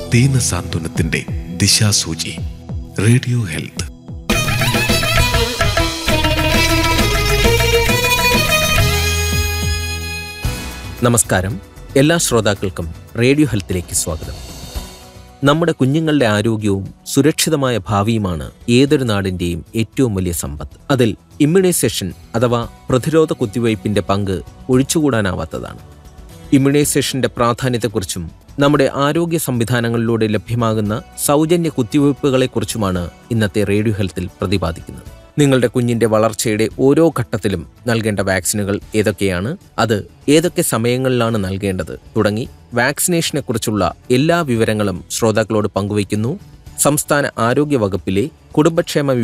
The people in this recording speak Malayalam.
ദീനസാന്ത്വനത്തിന്റെ ദിശാസൂചി റേഡിയോ ഹെൽത്ത് നമസ്കാരം എല്ലാ ശ്രോതാക്കൾക്കും റേഡിയോ ഹെൽത്തിലേക്ക് സ്വാഗതം നമ്മുടെ കുഞ്ഞുങ്ങളുടെ ആരോഗ്യവും സുരക്ഷിതമായ ഭാവിയുമാണ് ഏതൊരു നാടിൻ്റെയും ഏറ്റവും വലിയ സമ്പത്ത് അതിൽ ഇമ്മ്യൂണൈസേഷൻ അഥവാ പ്രതിരോധ കുത്തിവയ്പ്പിൻ്റെ പങ്ക് ഒഴിച്ചുകൂടാനാവാത്തതാണ് ഇമ്മ്യൂണൈസേഷന്റെ പ്രാധാന്യത്തെക്കുറിച്ചും നമ്മുടെ ആരോഗ്യ സംവിധാനങ്ങളിലൂടെ ലഭ്യമാകുന്ന സൗജന്യ കുത്തിവയ്പ്പുകളെക്കുറിച്ചുമാണ് ഇന്നത്തെ റേഡിയോ ഹെൽത്തിൽ പ്രതിപാദിക്കുന്നത് നിങ്ങളുടെ കുഞ്ഞിന്റെ വളർച്ചയുടെ ഓരോ ഘട്ടത്തിലും നൽകേണ്ട വാക്സിനുകൾ ഏതൊക്കെയാണ് അത് ഏതൊക്കെ സമയങ്ങളിലാണ് നൽകേണ്ടത് തുടങ്ങി വാക്സിനേഷനെക്കുറിച്ചുള്ള എല്ലാ വിവരങ്ങളും ശ്രോതാക്കളോട് പങ്കുവയ്ക്കുന്നു സംസ്ഥാന ആരോഗ്യ വകുപ്പിലെ കുടുംബക്ഷേമ